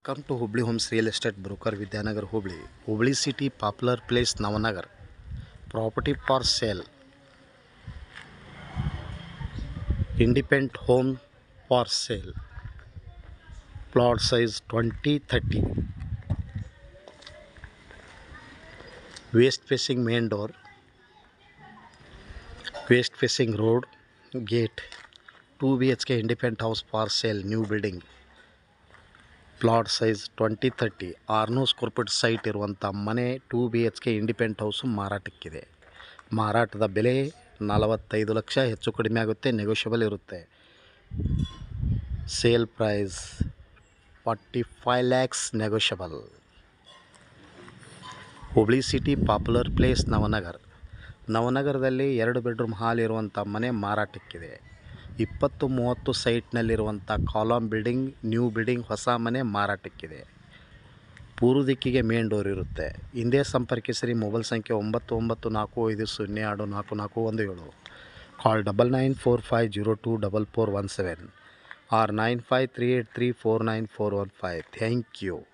come to Hubli homes real estate broker Vidyanagar Hubli Hubli city popular place Navanagar property for sale independent home for sale plot size twenty thirty west facing main door west facing road gate two B H K independent house for sale new building plot size twenty thirty ಆರುನೂರು square feet site ಇರುವಂಥ ಮನೆ two B H K independent house ಮಾರಾಟಕ್ಕಿದೆ ಮಾರಾಟದ ಬೆಲೆ ನಲವತ್ತೈದು ಲಕ್ಷ ಹೆಚ್ಚು ಕಡಿಮೆ ಆಗುತ್ತೆ ನೆಗೋಷಿಯಬಲ್ ಇರುತ್ತೆ sale price forty five lakhs negotiable Hubli city popular place Navanagar ನವನಗರದಲ್ಲಿ ಎರಡು ಬೆಡ್ರೂಮ್ ಹಾಲ್ ಇರುವಂಥ ಮನೆ ಮಾರಾಟಕ್ಕಿದೆ ಇಪ್ಪತ್ತು ಮೂವತ್ತು ಸೈಟ್ನಲ್ಲಿರುವಂಥ ಕಾಲಮ್ ಬಿಲ್ಡಿಂಗ್ ನ್ಯೂ ಬಿಲ್ಡಿಂಗ್ ಹೊಸ ಮನೆ ಮಾರಾಟಕ್ಕಿದೆ ಪೂರ್ವ ದಿಕ್ಕಿಗೆ ಮೇನ್ ಡೋರ್ ಇರುತ್ತೆ ಹಿಂದೆ ಸಂಪರ್ಕಿಸಿರಿ ಮೊಬೈಲ್ ಸಂಖ್ಯೆ ಒಂಬತ್ತು ಒಂಬತ್ತು ನಾಲ್ಕು ಐದು ಸೊನ್ನೆ ಎರಡು ನಾಲ್ಕು ನಾಲ್ಕು ಒಂದು ಏಳು call double nine four five zero two double four one seven or nine five three eight three four nine four one five thank you